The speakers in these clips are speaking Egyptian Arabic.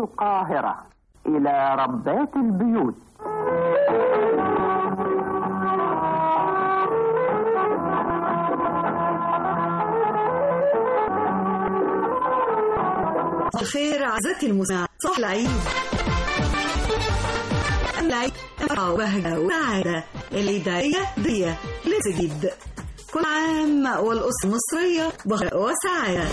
القاهرة إلى ربات البيوت الخير عزتي المساعد صح العيد العيد وبهجة وسعادة العيدية دية لجديد كل عام والأسرة المصرية بخير وسعادة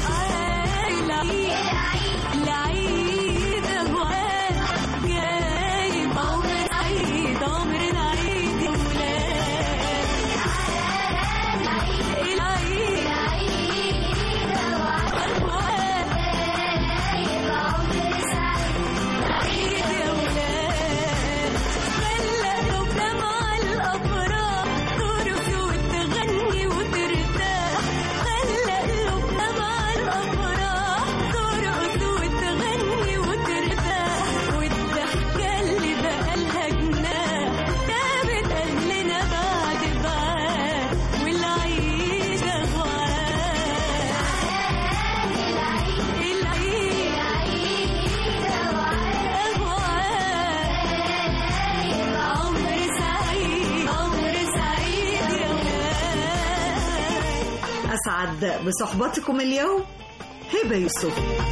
أسعد بصحبتكم اليوم هبة يوسف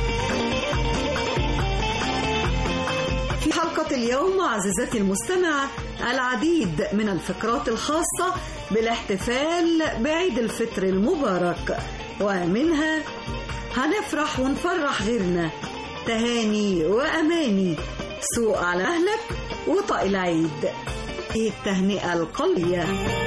في حلقة اليوم عزيزتي المستمعة العديد من الفقرات الخاصة بالاحتفال بعيد الفطر المبارك ومنها هنفرح ونفرح غيرنا تهاني وأماني سوق على أهلك وطق العيد التهنئة القلبية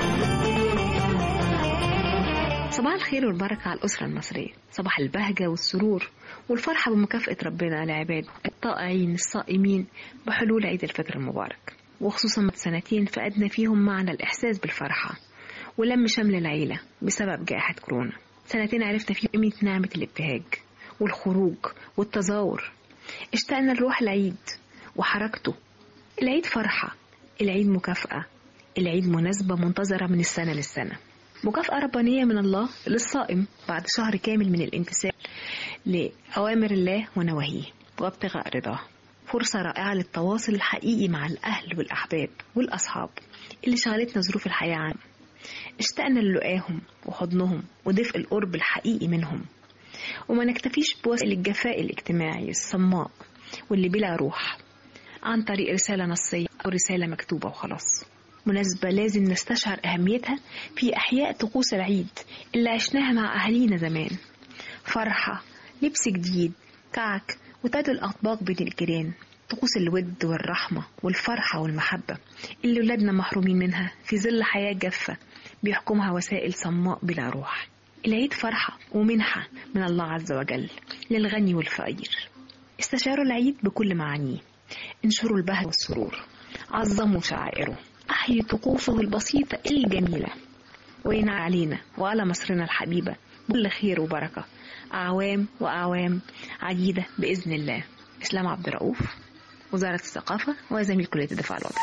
صباح الخير والبركة على الأسرة المصرية صباح البهجة والسرور والفرحة بمكافأة ربنا لعباده الطائعين الصائمين بحلول عيد الفطر المبارك وخصوصا من سنتين فقدنا فيهم معنى الإحساس بالفرحة ولم شمل العيلة بسبب جائحة كورونا سنتين عرفنا فيه قيمة نعمة الابتهاج والخروج والتزاور اشتقنا لروح العيد وحركته العيد فرحة العيد مكافأة العيد مناسبة منتظرة من السنة للسنة مكافأة ربانية من الله للصائم بعد شهر كامل من الامتثال لأوامر الله ونواهيه وابتغاء رضاه فرصة رائعة للتواصل الحقيقي مع الأهل والأحباب والأصحاب اللي شغلتنا ظروف الحياة عنهم اشتقنا للقاهم وحضنهم ودفء القرب الحقيقي منهم وما نكتفيش بوسائل الجفاء الاجتماعي الصماء واللي بلا روح عن طريق رسالة نصية أو رسالة مكتوبة وخلاص مناسبة لازم نستشعر أهميتها في أحياء طقوس العيد اللي عشناها مع أهالينا زمان فرحة لبس جديد كعك وتعدل الأطباق بين الجيران طقوس الود والرحمة والفرحة والمحبة اللي ولادنا محرومين منها في ظل حياة جافة بيحكمها وسائل صماء بلا روح العيد فرحة ومنحة من الله عز وجل للغني والفقير استشعروا العيد بكل معانيه انشروا البهجة والسرور عظموا شعائره أحيي طقوسه البسيطة الجميلة وينعى علينا وعلى مصرنا الحبيبة كل خير وبركة أعوام وأعوام عديدة بإذن الله إسلام عبد الرؤوف وزارة الثقافة وزميل كلية الدفاع الوطني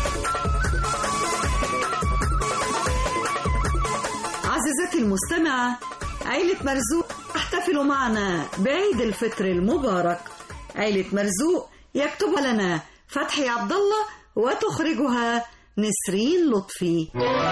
عزيزتي المستمعة عيلة مرزوق احتفلوا معنا بعيد الفطر المبارك عيلة مرزوق يكتبها لنا فتحي عبد الله وتخرجها نسرين لطفي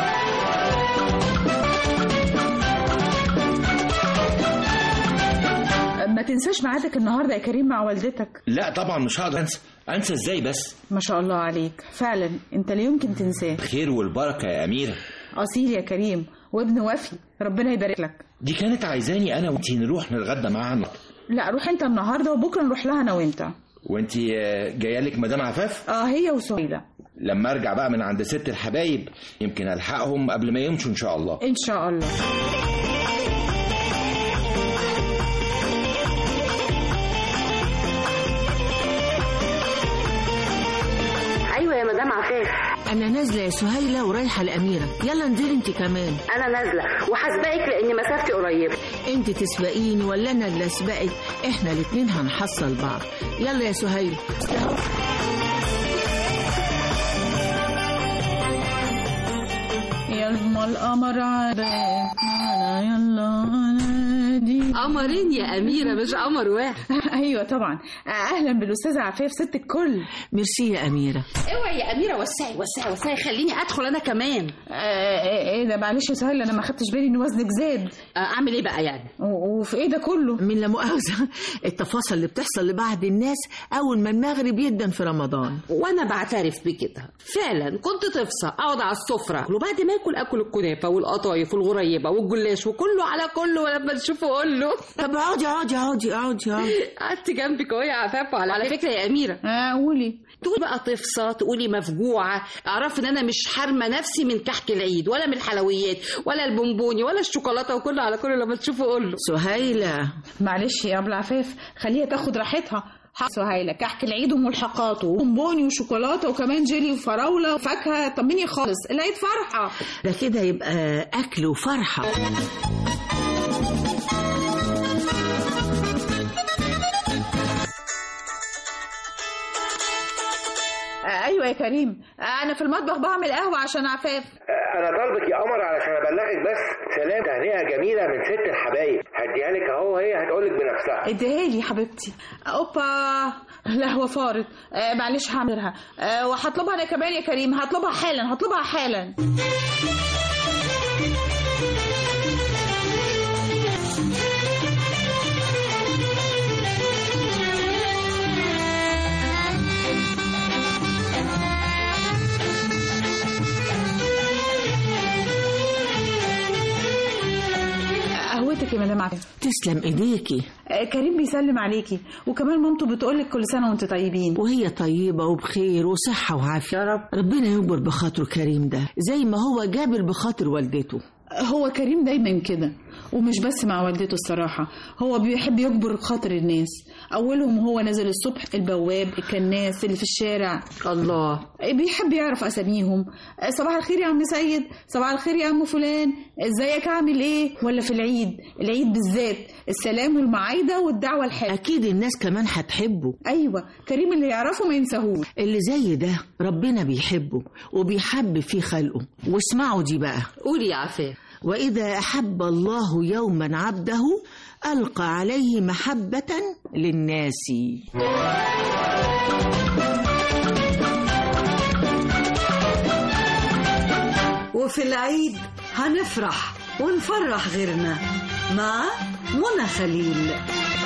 ما تنساش ميعادك النهارده يا كريم مع والدتك لا طبعا مش هقدر انسى انسى ازاي بس ما شاء الله عليك فعلا انت لا يمكن تنساه الخير والبركه يا اميره اصيل يا كريم وابن وفي ربنا يبارك لك دي كانت عايزاني انا وانتي نروح نتغدى معاها لا روح انت النهارده وبكره نروح لها انا وانت وانتي جايه لك مدام عفاف اه هي وسهيله لما ارجع بقى من عند ست الحبايب يمكن الحقهم قبل ما يمشوا ان شاء الله ان شاء الله ايوه يا مدام عفاف انا نازله يا سهيله ورايحه الاميره يلا انزلي انت كمان انا نازله وهسبقك لان مسافتي قريبه انت تسبقيني ولا انا اللي اسبقك احنا الاتنين هنحصل بعض يلا يا سهيله يا القمر عباك يلا دي قمرين يا أميرة مش قمر واحد ايوه طبعا اهلا بالاستاذه عفاف ست الكل ميرسي يا أميرة اوعي يا أميرة وسعي وسعي وسعي خليني أدخل أنا كمان آه، ايه ده معلش يا سهيل انا ما خدتش بالي ان وزنك زاد آه، أعمل إيه بقى يعني و- وفي ايه ده كله من لا مؤاخذة التفاصيل اللي بتحصل لبعض الناس أول ما المغرب يدن في رمضان وانا بعترف بكده فعلا كنت تفصى اقعد على السفره وبعد ما اكل اكل الكنافه والقطايف والغريبه والجلاش وكله على كله ولما نشوفه اقول له طب اقعدي اقعدي اقعدي اقعدي اقعدي قعدت جنبك اهو يا عفاف وعلى على فكره يا اميره اه قولي تقولي بقى تفصى تقولي مفجوعه اعرف ان انا مش حارمه نفسي من كحك العيد ولا من الحلويات ولا البونبوني ولا الشوكولاته وكله على كله لما تشوفه قول له سهيلة معلش يا ابو عفاف خليها تاخد راحتها حق سهيلة كحك العيد وملحقاته وبونبوني وشوكولاته وكمان جيلي وفراوله وفاكهه طمني خالص العيد فرحه ده كده يبقى أكل وفرحة آه ايوه يا كريم آه انا في المطبخ بعمل قهوه عشان عفاف انا طالبك يا قمر علشان ابلغك بس سلام تهنئه جميله من ست الحبايب هديها لك اهو هي هتقولك بنفسها اديها لي حبيبتي اوبا لا هو فارط آه معلش هعملها آه وهطلبها انا كمان يا كريم هطلبها حالا هطلبها حالا قهوتك يا مدام عفاف تسلم ايديكي آه كريم بيسلم عليكي وكمان مامته بتقولك كل سنه وانت طيبين وهي طيبة وبخير وصحة وعافية يا رب ربنا يكبر بخاطره كريم ده زي ما هو جابر بخاطر والدته هو كريم دايما كده ومش بس مع والدته الصراحة هو بيحب يجبر خاطر الناس أولهم هو نازل الصبح البواب الكناس اللي في الشارع الله بيحب يعرف أساميهم صباح الخير يا عم سيد صباح الخير يا عم فلان ازيك عامل ايه ولا في العيد العيد بالذات السلام والمعايدة والدعوة الحلوة أكيد الناس كمان هتحبه أيوة كريم اللي يعرفه ما ينساهوش اللي زي ده ربنا بيحبه وبيحب فيه خلقه واسمعوا دي بقى قولي يا عفاف وإذا أحب الله يوما عبده ألقى عليه محبة للناس وفي العيد هنفرح ونفرح غيرنا مع منى خليل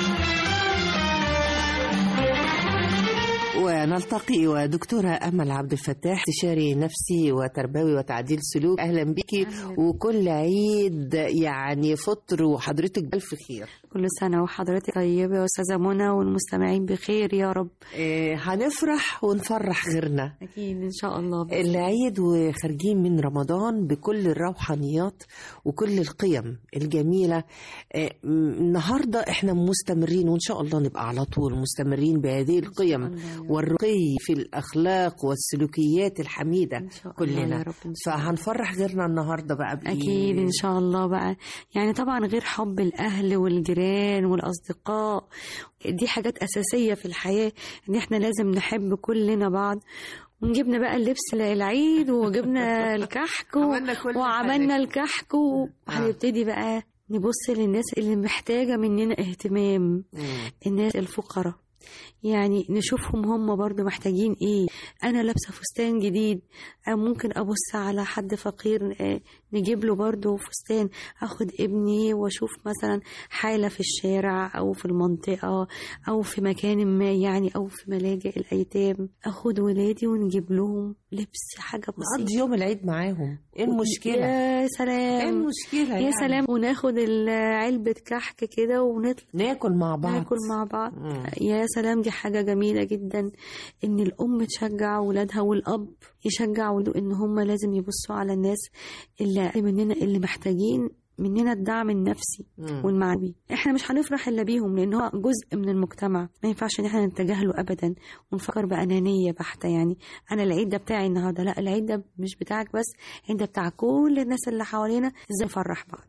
ونلتقي ودكتورة أمل عبد الفتاح استشاري نفسي وتربوي وتعديل سلوك أهلا بك وكل عيد يعني فطر وحضرتك بألف خير كل سنة وحضرتك طيبة يا أستاذة منى والمستمعين بخير يا رب آه، هنفرح ونفرح غيرنا أكيد إن شاء الله العيد وخارجين من رمضان بكل الروحانيات وكل القيم الجميلة آه، م- النهاردة احنا مستمرين وإن شاء الله نبقى على طول مستمرين بهذه القيم والرقي في الأخلاق والسلوكيات الحميدة الله كلنا يا رب إن شاء الله. فهنفرح غيرنا النهاردة بقى بإيه؟ أكيد إن شاء الله بقى يعني طبعا غير حب الأهل والجيران والأصدقاء دي حاجات أساسية في الحياة إن إحنا لازم نحب كلنا بعض ونجبنا بقى اللبس العيد وجبنا الكحك و... عملنا كل وعملنا حاجة. الكحك وهنبتدي بقى نبص للناس اللي محتاجة مننا اهتمام مم. الناس الفقراء يعني نشوفهم هم برضو محتاجين ايه انا لابسه فستان جديد أو ممكن ابص على حد فقير آه، نجيب له برضو فستان اخد ابني واشوف مثلا حاله في الشارع او في المنطقه او في مكان ما يعني او في ملاجئ الايتام اخد ولادي ونجيب لهم لبس حاجه بسيطه نقضي يوم العيد معاهم ايه المشكلة؟ يا ايه سلام المشكلة يا يعني؟ سلام وناخد ال- علبه كحك كده ونطلع ناكل مع بعض ناكل مع بعض مم. يا سلام دي حاجة جميلة جدا إن الأم تشجع ولادها والأب يشجع ولاده إن هم لازم يبصوا على الناس اللي مننا اللي محتاجين مننا الدعم النفسي مم. والمعنوي احنا مش هنفرح الا بيهم لان هو جزء من المجتمع ما ينفعش ان احنا نتجاهله ابدا ونفكر بانانيه بحته يعني انا العيد ده بتاعي النهارده لا العيد ده مش بتاعك بس العيد ده بتاع كل الناس اللي حوالينا ازاي نفرح بعض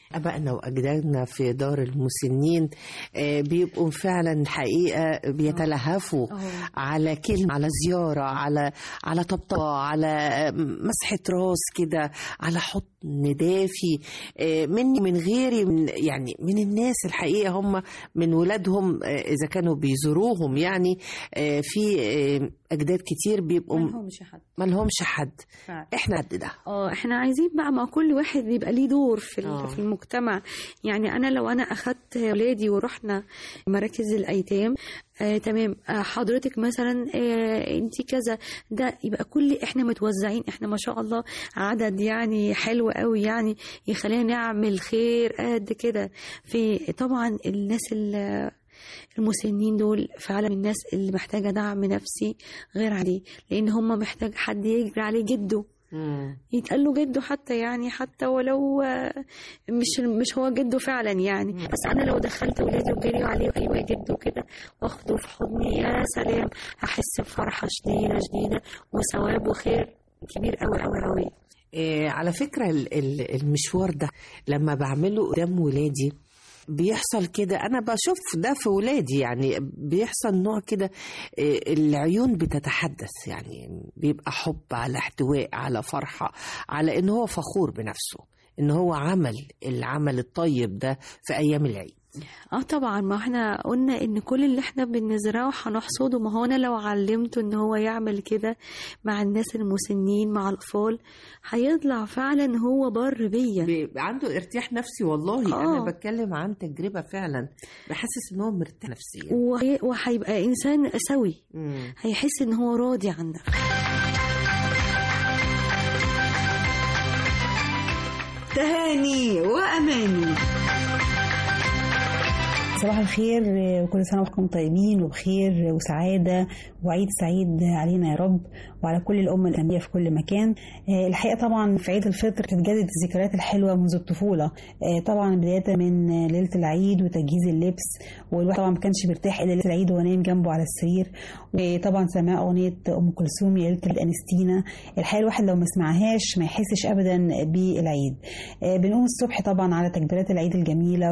أبائنا وأجدادنا في دار المسنين آه، بيبقوا فعلا حقيقة بيتلهفوا على كلمة على زيارة على على طبطبة على آه، مسحة راس كده على حضن دافي آه، مني من غيري من يعني من الناس الحقيقة هم من ولادهم آه، إذا كانوا بيزوروهم يعني آه، في آه، أجداد كتير بيبقوا ملهمش حد ملهمش حد فعلا. احنا قد ده اه احنا عايزين بقى مع كل واحد بيبقى ليه دور في آه. ال- في المجتمع يعني انا لو انا اخدت ولادي ورحنا مراكز الايتام آه تمام آه حضرتك مثلا آه انت كذا ده يبقى كل احنا متوزعين احنا ما شاء الله عدد يعني حلو قوي يعني يخلينا نعمل خير قد كده في طبعا الناس اللي المسنين دول فعلا الناس اللي محتاجة دعم نفسي غير عليه لأن هم محتاج حد يجري عليه جده يتقال له جده حتى يعني حتى ولو آه، مش مش هو جده فعلا يعني بس انا لو دخلت ولادي وجري عليه ايوه جده كده واخده في حضني يا سلام هحس بفرحه شديده شديده وثواب وخير كبير قوي قوي قوي إيه على فكرة ال- ال- المشوار ده لما بعمله قدام ولادي بيحصل كده انا بشوف ده في ولادي يعني بيحصل نوع كده إيه، العيون بتتحدث يعني بيبقى حب على احتواء على فرحة على ان هو فخور بنفسه ان هو عمل العمل الطيب ده في ايام العيد اه طبعا ما احنا قلنا ان كل اللي احنا بنزرعه هنحصده ما هو انا لو علمته ان هو يعمل كده مع الناس المسنين مع الاطفال هيطلع فعلا هو بر بيا بيبقى عنده ارتياح نفسي والله آه. انا بتكلم عن تجربة فعلا بحسس ان هو مرتاح نفسيا وهي- وهيبقى انسان سوي مم. هيحس ان هو راضي عن نفسه تهاني وأماني صباح الخير وكل سنة وحضراتكم طيبين وبخير وسعادة وعيد سعيد علينا يا رب وعلى كل الأمة الأمية في كل مكان آه، الحقيقة طبعا في عيد الفطر تتجدد الذكريات الحلوة منذ الطفولة آه، طبعا بداية من آه، ليلة العيد وتجهيز اللبس والواحد طبعا ما كانش بيرتاح إلا ليلة العيد وهو نايم جنبه على السرير وطبعا سماع أغنية أم كلثوم يا ليلة الأنستينا الحقيقة الواحد لو ما سمعهاش ما يحسش أبدا بالعيد آه، بنقوم الصبح طبعا على تكبيرات العيد الجميلة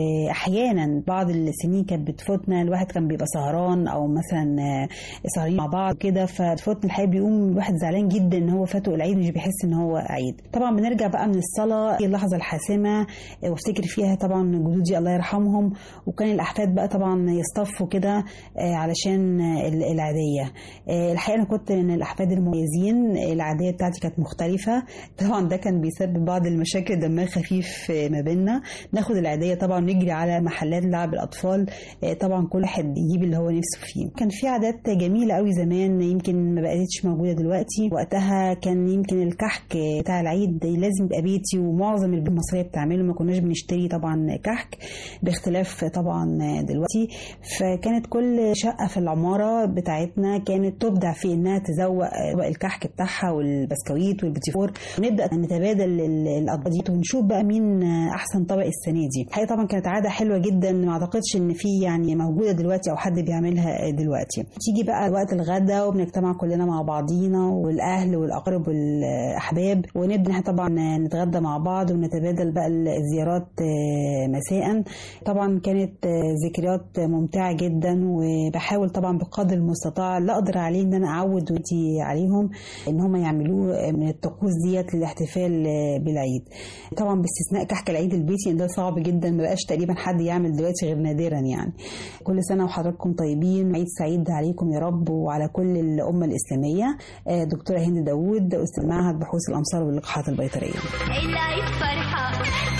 وأحيانا بعض السنين كانت بتفوتنا الواحد كان بيبقى سهران أو مثلا آه، سهرين مع بعض كده فتفوتنا الحقيقة بيقوم الواحد زعلان جدا إن هو فاته العيد مش بيحس إن هو عيد طبعا بنرجع بقى من الصلاة هي اللحظة الحاسمة آه، وافتكر فيها طبعا جدودي الله يرحمهم وكان الأحفاد بقى طبعا يصطفوا كده آه، علشان آه، ال- العادية آه، الحقيقة أنا كنت من الأحفاد المميزين آه، العادية بتاعتي كانت مختلفة طبعا ده كان بيسبب بعض المشاكل دمها خفيف آه، ما بيننا ناخد العادية طبعا نجري على محلات لعب الأطفال آه، طبعا كل واحد يجيب اللي هو نفسه فيه كان في عادات جميلة قوي زمان يمكن ما بقتش موجودة دلوقتي وقتها كان يمكن الكحك بتاع العيد لازم يبقى بيتي ومعظم البيوت المصرية بتعمله ما كناش بنشتري طبعا كحك باختلاف طبعا دلوقتي فكانت كل شقة في العمارة بتاعتنا كانت تبدع في انها تزوق الكحك بتاعها والبسكويت والبتيفور ونبدا نتبادل ال- الاطباق دي ونشوف بقى مين احسن طبق السنه دي الحقيقه طبعا كانت عاده حلوه جدا ما اعتقدش ان في يعني موجوده دلوقتي او حد بيعملها دلوقتي تيجي بقى وقت الغدا وبنجتمع كلنا مع بعضينا والاهل والاقارب والاحباب ونبدا إحنا طبعا نتغدى مع بعض ونتبادل بقى الزيارات آه، مساء طبعا كانت آه، ذكريات ممتعه جدا وبحاول طبعا بقدر المستطاع اللي اقدر عليه ان انا اعود ولادي عليهم ان هم يعملوه من الطقوس ديت للاحتفال آه، بالعيد طبعا باستثناء كحك العيد البيتي لأن ده صعب جدا ما بقاش تقريبا حد يعمل دلوقتي غير نادرا يعني كل سنه وحضراتكم طيبين عيد سعيد عليكم يا رب وعلى كل الامه الاسلاميه آه، دكتوره هند داوود استاذ معهد بحوث الامصار واللقاحات البيطريه العيد فرحة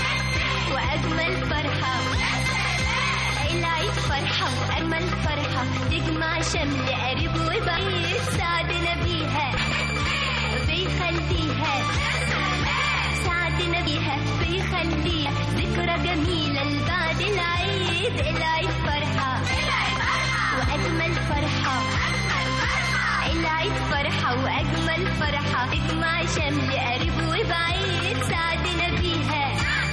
وأجمل فرحة العيد فرحة وأجمل فرحة تجمع شمل قريب وبعيد سعدنا بيها بيخليها سعدنا بيها بيخليها ذكرى جميلة لبعد العيد العيد فرحة وأجمل فرحة العيد فرحة وأجمل فرحة تجمع شمل قريب وبعيد سعدنا بيها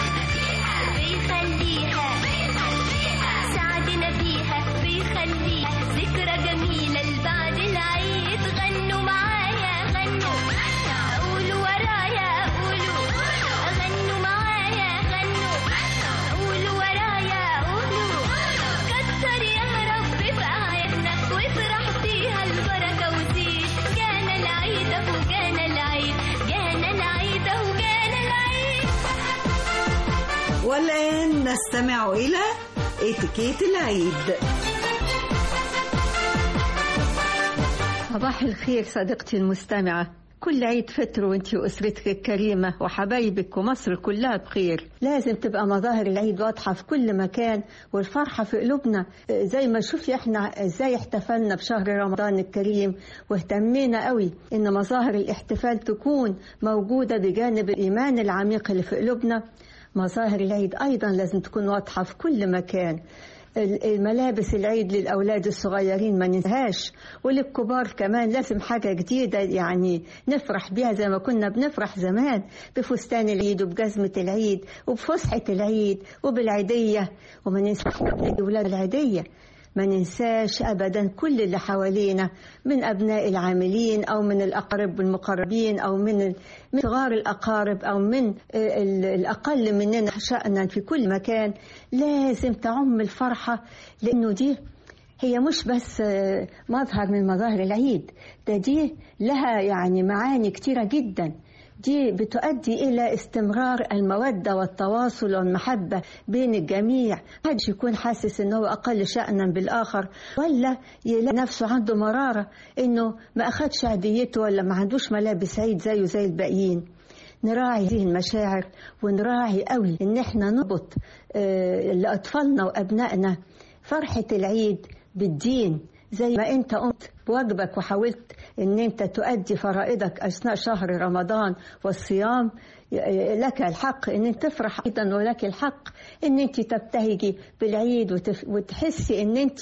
بيخليها سعدنا بيها بيخليها ذكرى جميلة لبعد العيد غنوا معايا غنوا قولوا ورايا قولوا غنوا معايا غنوا والآن نستمع إلى اتيكيت العيد صباح الخير صديقتي المستمعة كل عيد فطر وانت واسرتك الكريمة وحبايبك ومصر كلها بخير لازم تبقى مظاهر العيد واضحة في كل مكان والفرحة في قلوبنا زي ما شوفي احنا ازاي احتفلنا بشهر رمضان الكريم واهتمينا قوي ان مظاهر الاحتفال تكون موجودة بجانب الايمان العميق اللي في قلوبنا مظاهر العيد ايضا لازم تكون واضحة في كل مكان الملابس العيد للأولاد الصغيرين ما ننساهاش وللكبار كمان لازم حاجة جديدة يعني نفرح بيها زي ما كنا بنفرح زمان بفستان العيد وبجزمة العيد وبفسحة العيد وبالعيدية وما ننساش أولاد العيدية ما ننساش ابدا كل اللي حوالينا من ابناء العاملين او من الاقارب المقربين او من من صغار الاقارب او من الاقل مننا شانا في كل مكان لازم تعم الفرحه لانه دي هي مش بس مظهر من مظاهر العيد ده دي لها يعني معاني كتيره جدا دي بتؤدي إلى استمرار المودة والتواصل والمحبة بين الجميع محدش يكون حاسس إنه أقل شأنا بالآخر ولا يلاقي نفسه عنده مرارة إنه ما أخدش عديته ولا ما عندوش ملابس عيد زيه زي الباقيين نراعي هذه المشاعر ونراعي قوي إن إحنا نربط آه لأطفالنا وأبنائنا فرحة العيد بالدين زي ما انت قمت بواجبك وحاولت ان انت تؤدي فرائضك اثناء شهر رمضان والصيام لك الحق ان انت تفرح ايضا ولك الحق ان انت تبتهجي بالعيد وتحسي ان انت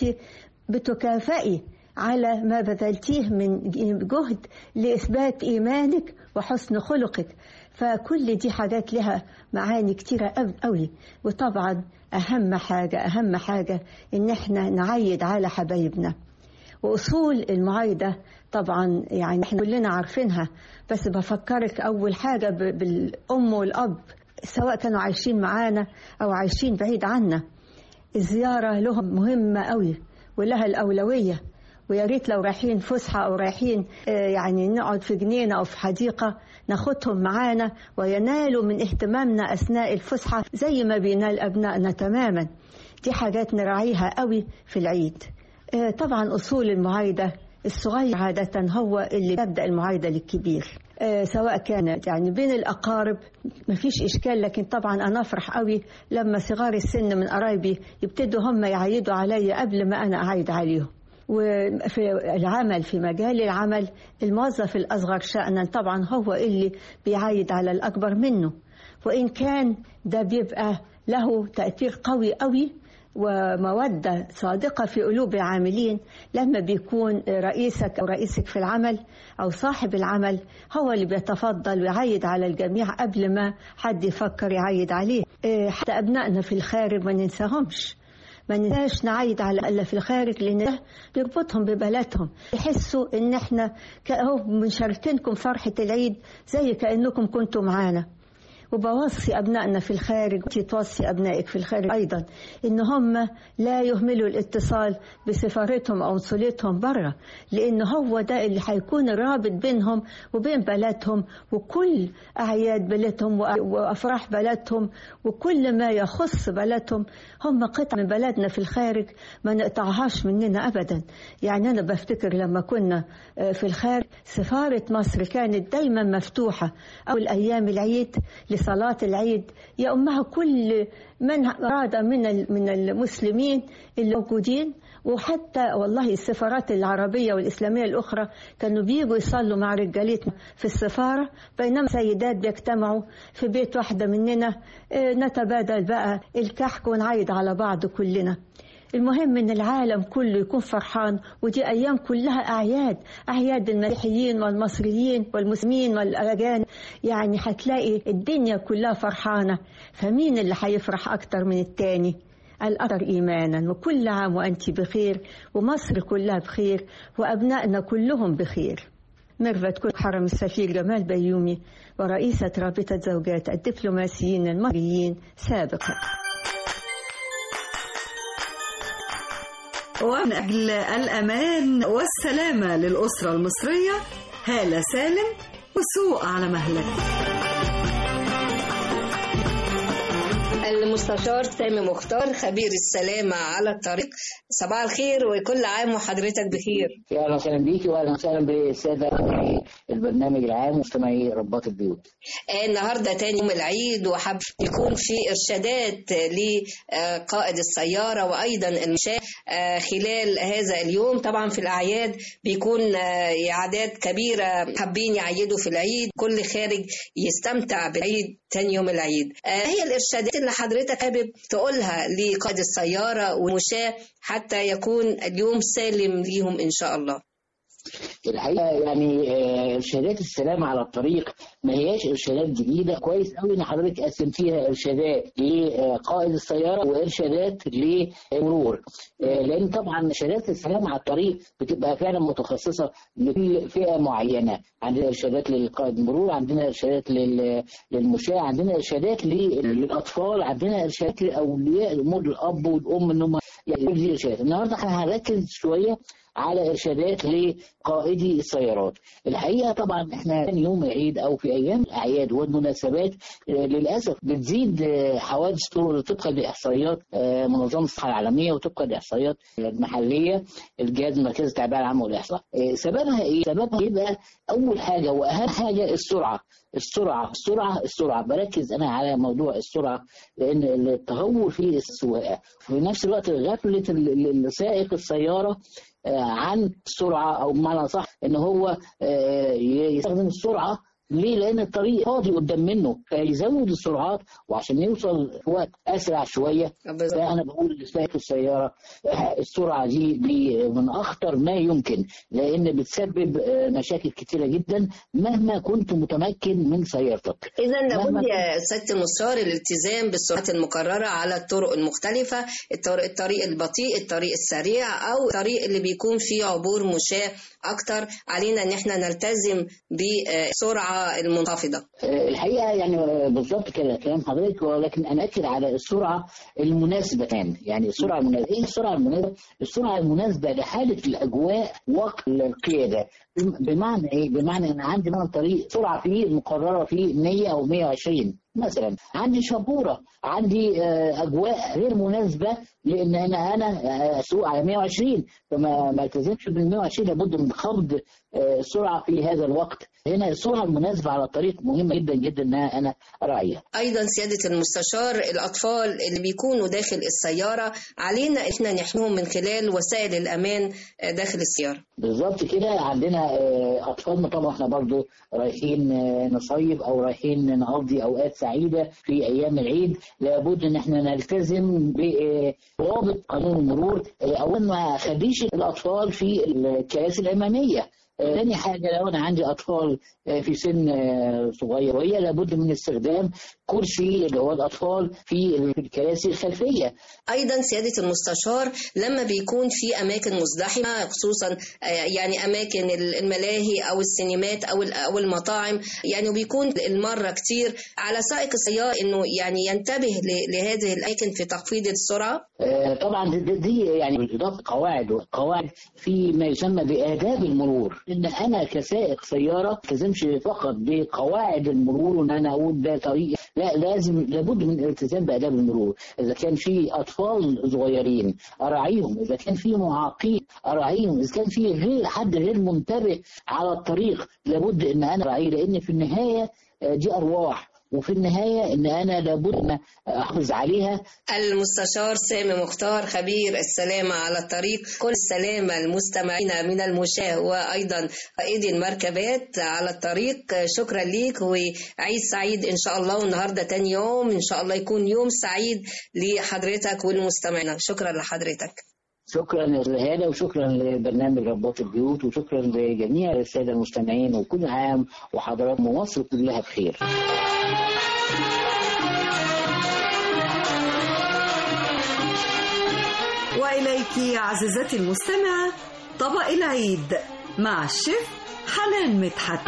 بتكافئي على ما بذلتيه من جهد لاثبات ايمانك وحسن خلقك فكل دي حاجات لها معاني كتيرة قوي وطبعا أهم حاجة أهم حاجة إن إحنا نعيد على حبايبنا وأصول المعايدة طبعا يعني إحنا كلنا عارفينها بس بفكرك أول حاجة بالأم والأب سواء كانوا عايشين معانا أو عايشين بعيد عنا الزيارة لهم مهمة قوي ولها الأولوية ويا ريت لو رايحين فسحة أو رايحين يعني نقعد في جنينة أو في حديقة ناخدهم معانا وينالوا من اهتمامنا أثناء الفسحة زي ما بينال أبنائنا تماما دي حاجات نراعيها قوي في العيد طبعا أصول المعايدة الصغير عادة هو اللي يبدأ المعايدة للكبير سواء كانت يعني بين الأقارب مفيش إشكال لكن طبعا أنا أفرح قوي لما صغار السن من قرايبي يبتدوا هم يعيدوا علي قبل ما أنا أعيد عليهم وفي العمل في مجال العمل الموظف الأصغر شأنا طبعا هو اللي بيعايد على الأكبر منه وإن كان ده بيبقى له تأثير قوي قوي ومودة صادقة في قلوب العاملين لما بيكون رئيسك أو رئيسك في العمل أو صاحب العمل هو اللي بيتفضل ويعيد على الجميع قبل ما حد يفكر يعيد عليه حتى أبنائنا في الخارج ما ننساهمش ما ننساش نعيد على اللي في الخارج لان ده بيربطهم ببلدهم يحسوا ان احنا اهو بنشاركينكم فرحه العيد زي كانكم كنتوا معانا وبوصي أبنائنا في الخارج توصي أبنائك في الخارج أيضا إن هم لا يهملوا الاتصال بسفارتهم أو قنصلتهم برا لأن هو ده اللي هيكون رابط بينهم وبين بلدهم وكل أعياد بلدهم وأفراح بلدهم وكل ما يخص بلدهم هم قطع من بلدنا في الخارج ما نقطعهاش مننا أبدا يعني أنا بفتكر لما كنا في الخارج سفارة مصر كانت دايما مفتوحة أول أيام العيد لصلاة العيد يأمها كل من أراد من من المسلمين اللي موجودين وحتى والله السفارات العربية والإسلامية الأخرى كانوا بيجوا يصلوا مع رجالتنا في السفارة بينما سيدات بيجتمعوا في بيت واحدة مننا نتبادل بقى الكحك ونعيد على بعض كلنا المهم ان العالم كله يكون فرحان ودي ايام كلها اعياد اعياد المسيحيين والمصريين والمسلمين والاجانب يعني هتلاقي الدنيا كلها فرحانه فمين اللي هيفرح اكتر من التاني الأثر إيمانا وكل عام وأنت بخير ومصر كلها بخير وأبنائنا كلهم بخير ميرفت كل حرم السفير جمال بيومي ورئيسة رابطة زوجات الدبلوماسيين المصريين سابقا ومن أجل الأمان والسلامة للأسرة المصرية هالة سالم وسوق على مهلك المستشار سامي مختار خبير السلامة على الطريق صباح الخير وكل عام وحضرتك بخير يا اهلا وسهلا بيكي واهلا وسهلا بالساده البرنامج العام مستمعي رباط البيوت. آه، النهارده تاني يوم العيد وحب يكون في ارشادات لقائد السياره وايضا المشاة آه، خلال هذا اليوم طبعا في الاعياد بيكون آه، اعداد كبيره حابين يعيدوا في العيد كل خارج يستمتع بالعيد تاني يوم العيد آه، هي الارشادات اللي حضرتك حابب تقولها لقائد السياره والمشاة حتى يكون اليوم سالم ليهم ان شاء الله الحقيقه يعني آه، ارشادات السلامه على الطريق ما هياش ارشادات جديده كويس قوي ان حضرتك قسمتيها ارشادات لقائد السياره وارشادات للمرور آه، لان طبعا ارشادات السلامه على الطريق بتبقى فعلا متخصصه لكل فئه معينه عندنا ارشادات للقائد المرور عندنا ارشادات لل- للمشاة عندنا ارشادات لل- للاطفال عندنا ارشادات لاولياء الامور الاب والام ان هم يعني كل دي ارشادات النهارده احنا هنركز شويه على ارشادات لقائدي السيارات الحقيقه طبعا احنا ثاني يوم العيد او في ايام الاعياد والمناسبات آه، للاسف بتزيد آه، حوادث طرق طبقا لاحصائيات آه، منظمه الصحه العالميه وطبقا لاحصائيات المحليه الجهاز المركزي التعبئه العامه والاحصاء آه، سببها ايه؟ سببها يبقى اول حاجه واهم حاجه السرعه السرعه السرعه السرعه بركز انا على موضوع السرعه لان التهور في السواقه في نفس الوقت غفله ال- ال- سائق السياره آه، عن السرعه او بمعنى صح ان هو آه، يستخدم السرعه ليه؟ لأن الطريق فاضي قدام منه فيزود السرعات وعشان يوصل في وقت أسرع شوية فأنا بقول لسائق السيارة آه، السرعة دي دي من أخطر ما يمكن لأن بتسبب آه، مشاكل كتيرة جدا مهما كنت متمكن من سيارتك. إذا لابد مهما يا سيادة المستشار الالتزام بالسرعات المقررة على الطرق المختلفة الطريق, الطريق البطيء الطريق السريع أو الطريق اللي بيكون فيه عبور مشاة أكتر علينا إن احنا نلتزم بالسرعة المنخفضة آه، الحقيقه يعني آه، بالظبط كده كلام حضرتك ولكن انا اكد على السرعه المناسبه كمان يعني السرعه المناسبه ايه السرعه المناسبه؟ السرعه المناسبه لحاله الاجواء وقت القياده بم- بمعنى ايه؟ بمعنى ان عندي مثلا طريق سرعه فيه مقرره فيه 100 او 120 مثلا عندي شبوره عندي آه، اجواء غير مناسبه لان انا انا آه، اسوق على 120 فما ما التزمش بال 120 لابد من خفض آه، السرعه في هذا الوقت هنا السرعه المناسبه على الطريق مهمه جدا جدا ان انا اراعيها أيضا سيادة المستشار الأطفال اللي بيكونوا داخل السيارة علينا إحنا نحميهم من خلال وسائل الأمان داخل السيارة بالظبط كده عندنا آه، اطفالنا طبعا احنا برضو رايحين آه، نصيف او رايحين نقضي اوقات سعيده في ايام العيد لابد ان احنا نلتزم بضوابط قانون المرور آه، اولا ما اخليش الاطفال في الكراسي الاماميه آه، تاني حاجة لو أنا عندي أطفال آه، في سن آه، صغير وهي لابد من استخدام كرسي اللي هو الأطفال في الكراسي الخلفية أيضا سيادة المستشار لما بيكون في أماكن مزدحمة خصوصا آه، يعني أماكن الملاهي أو السينمات أو ال- أو المطاعم يعني وبيكون المرة كتير على سائق السيارة إنه يعني ينتبه ل- لهذه الأماكن في تخفيض السرعة آه، طبعا دي, دي- دي يعني بالاضافه قواعد قواعد في ما يسمى باداب المرور ان انا كسائق سياره ما التزمش فقط بقواعد المرور وان انا اقول ده طريق لا لازم لابد من الالتزام باداب المرور اذا كان في اطفال صغيرين اراعيهم اذا كان في معاقين اراعيهم اذا كان في غير حد غير منتبه على الطريق لابد ان انا اراعيه لان في النهايه آه، دي ارواح وفي النهايه ان انا لابد ان احافظ عليها المستشار سامي مختار خبير السلامة على الطريق كل السلامة المستمعين من المشاة وأيضا قائدي المركبات على الطريق شكرا ليك وعيد سعيد إن شاء الله والنهاردة تاني يوم إن شاء الله يكون يوم سعيد لحضرتك والمستمعين شكرا لحضرتك شكرا لهذا وشكرا لبرنامج رباط البيوت وشكرا لجميع الساده المستمعين وكل عام وحضرات مصر كلها بخير. وإليك عزيزتي المستمعة طبق العيد مع الشيف حنان مدحت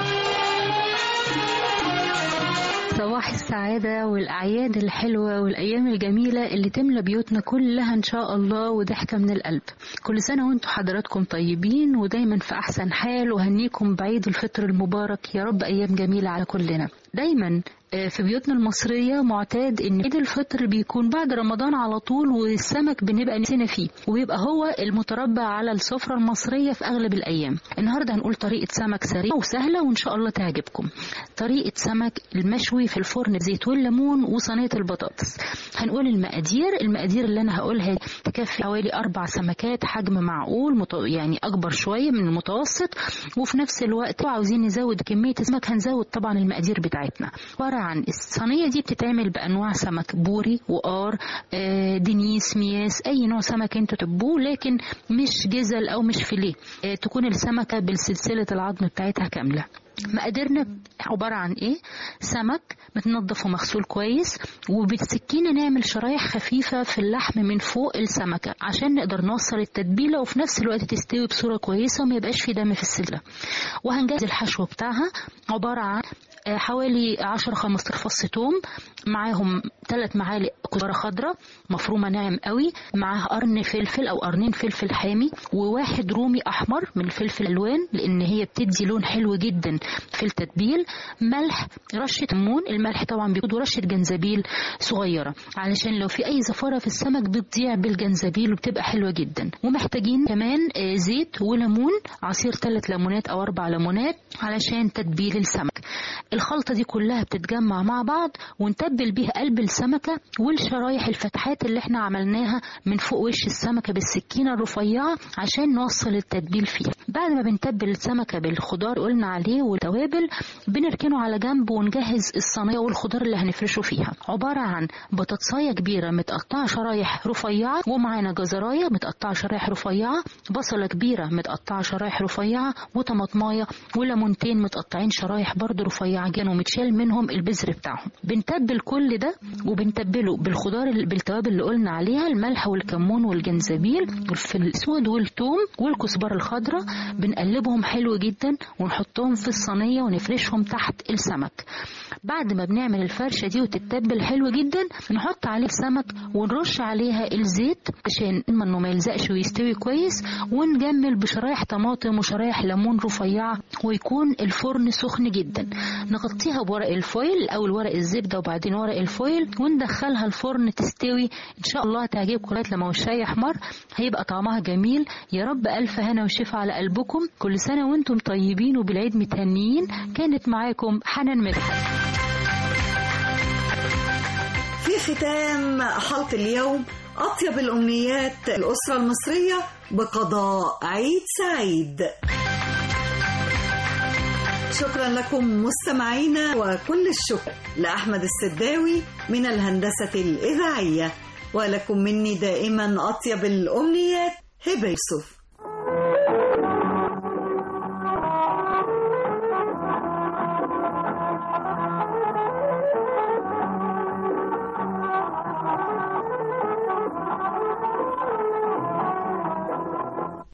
صباح السعادة والأعياد الحلوة والأيام الجميلة اللي تملى بيوتنا كلها إن شاء الله وضحكة من القلب كل سنة وانتم حضراتكم طيبين ودايما في أحسن حال وهنيكم بعيد الفطر المبارك يا رب أيام جميلة على كلنا دايما آه، في بيوتنا المصرية معتاد ان عيد الفطر بيكون بعد رمضان على طول والسمك بنبقى نسينا فيه وبيبقى هو المتربع على السفرة المصرية في اغلب الايام النهاردة هنقول طريقة سمك سريعة وسهلة وان شاء الله تعجبكم طريقة سمك المشوي في الفرن بزيت والليمون وصينية البطاطس هنقول المقادير المقادير اللي انا هقولها تكفي حوالي اربع سمكات حجم معقول مت... يعني اكبر شوية من المتوسط وفي نفس الوقت لو عاوزين نزود كمية السمك هنزود طبعا المقادير بتاعتنا عبارة عن الصينية دي بتتعمل بأنواع سمك بوري وقار آه، دنيس مياس أي نوع سمك انتوا تحبوه لكن مش جزل أو مش فيليه آه، تكون السمكة بالسلسلة العظم بتاعتها كاملة مقاديرنا عبارة عن ايه سمك متنضف ومغسول كويس وبالسكينة نعمل شرايح خفيفة في اللحم من فوق السمكة عشان نقدر نوصل التتبيلة وفي نفس الوقت تستوي بصورة كويسة وما يبقاش في دم في السلة وهنجهز الحشو بتاعها عبارة عن آه، حوالي 10 15 فص توم معاهم ثلاث معالق كزبره خضراء مفرومه ناعم قوي معاها قرن فلفل او قرنين فلفل حامي وواحد رومي احمر من الفلفل الالوان لان هي بتدي لون حلو جدا في التتبيل ملح رشه ليمون الملح طبعا بيكون ورشه جنزبيل صغيره علشان لو في اي زفاره في السمك بتضيع بالجنزبيل وبتبقى حلوه جدا ومحتاجين كمان آه، زيت وليمون عصير ثلاث ليمونات او اربع ليمونات علشان تتبيل السمك الخلطه دي كلها بتتجمع مع بعض ونتبل بيها قلب السمكه والشرايح الفتحات اللي احنا عملناها من فوق وش السمكه بالسكينه الرفيعه عشان نوصل التتبيل فيها بعد ما بنتبل السمكه بالخضار قلنا عليه والتوابل بنركنه على جنب ونجهز الصينيه والخضار اللي هنفرشه فيها عباره عن بطاطسايه كبيره متقطعه شرايح رفيعه ومعانا جزرايه متقطعه شرايح رفيعه بصله كبيره متقطعه شرايح رفيعه وطماطمايه وليمونتين متقطعين شرايح برضو رفيعه جدا ومتشال منهم البذر بتاعهم بنتبل كل ده وبنتبله بالخضار بالتوابل اللي قلنا عليها الملح والكمون والجنزبيل والفلفل الاسود والثوم والكزبره الخضراء بنقلبهم حلو جدا ونحطهم في الصينيه ونفرشهم تحت السمك بعد ما بنعمل الفرشه دي وتتبل حلو جدا نحط عليه السمك ونرش عليها الزيت عشان انه ما يلزقش ويستوي كويس ونجمل بشرايح طماطم وشرايح ليمون رفيعه ويكون الفرن سخن جدا نغطيها بورق الفويل او ورق الزبده وبعدين ورق الفويل وندخلها الفرن تستوي ان شاء الله هتعجبكم لغايه لما وشها يحمر هيبقى طعمها جميل يا رب الف هنا وشفا على قلبكم كل سنه وانتم طيبين وبالعيد متهنيين كانت معاكم حنان مدحت في ختام حلقة اليوم أطيب الأمنيات الأسرة المصرية بقضاء عيد سعيد شكرا لكم مستمعينا وكل الشكر لأحمد السداوي من الهندسة الإذاعية ولكم مني دائما أطيب الأمنيات هبة يوسف